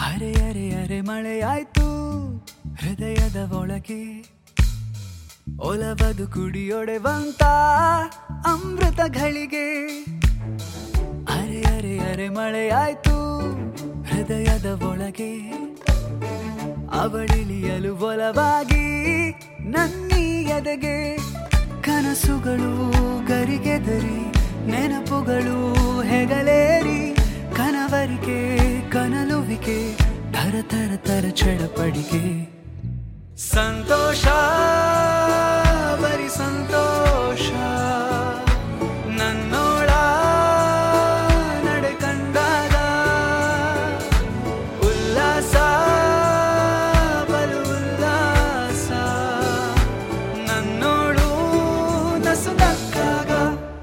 ಅರೆ ಅರೆ ಅರೆ ಮಳೆಯಾಯ್ತು ಹೃದಯದ ಒಳಗೆ ಒಲವದು ಕುಡಿಯೊಡೆವಂತ ಅಮೃತ ಘಳಿಗೆ ಅರೆ ಅರೆ ಅರೆ ಮಳೆಯಾಯ್ತು ಹೃದಯದ ಒಳಗೆ ಅವಳಿಳಿಯಲು ಒಲವಾಗಿ ನನ್ನೀ ಎದೆಗೆ ಕನಸುಗಳು ಗರಿಗೆದರಿ ನೆನಪುಗಳು ಹೆಗಲೇರಿ ಕನವರಿಕೆ ಕನಲುವಿಕೆ ತರ ತರ ತರ ಚಡಪಡಿಗೆ ಸಂತೋಷ ಬರಿ ಸಂತೋಷ ನನ್ನೋಳ ನಡೆ ಕಂಡಾಗ ಉಲ್ಲಾಸ ಬಲು ಉಲ್ಲಾಸ ನನ್ನೋಳು ನಸು ನಕ್ಕಾಗ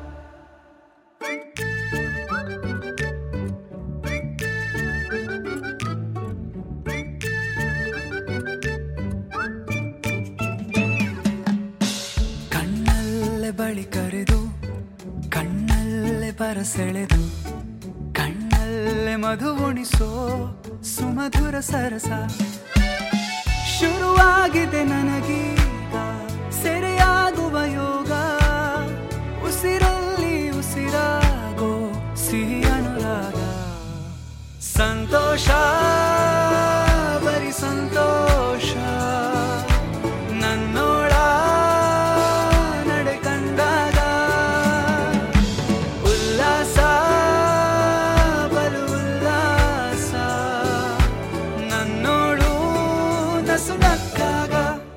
ಕಣ್ಣಲ್ಲೇ ಬಳಿ ಕರೆದು ಕಣ್ಣಲ್ಲೇ ಬರಸೆಳೆದು ಕಣ್ಣಲ್ಲೇ ಮಧು ಉಣಿಸೋ ಸುಮಧುರ ಸರಸ ಶುರುವಾಗಿದೆ ನನಗೀಗ ಸೆರೆಯಾಗುವ ಯೋಗ ಉಸಿರಲ್ಲಿ ಉಸಿರಾಗೋ ಸಿಹಿ ಅನುರಾಗ ಸಂತೋಷ ಬರಿ ಸಂತೋಷ ನನ್ನೋಳ ನಡೆ ಕಂಡಾಗ ಉಲ್ಲಾಸ ಬಲು ಉಲ್ಲಾಸ ನನ್ನೋಳು ನಸು ನಕ್ಕಾಗ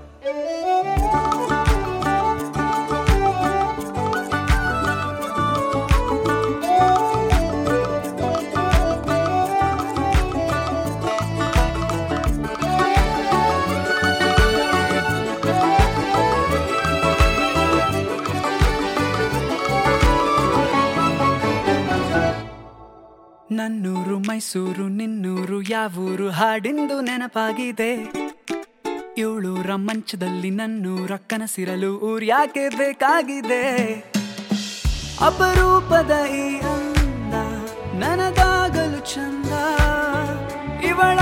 ನನ್ನೂರು ಮೈಸೂರು ನಿನ್ನೂರು ಯಾವೂರು ಹಾಡಿಂದು ನೆನಪಾಗಿದೆ ಏಳೂರ ಮಂಚದಲ್ಲಿ ನನ್ನೂರ ಕನಸಿರಲು ಊರ್ ಯಾಕೆ ಬೇಕಾಗಿದೆ ಅಪರೂಪದ ಈ ಅಂದ ನನಗಾಗಲು ಚಂದ ಇವಳ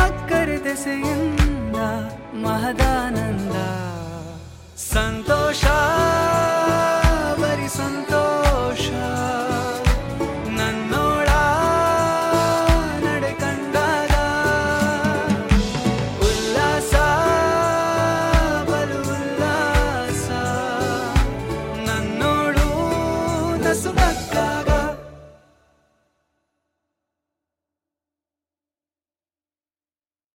ಕರೆದೆಸೆಯಿಂದ ಮಹದಾನಂದ ಸಂತೋಷ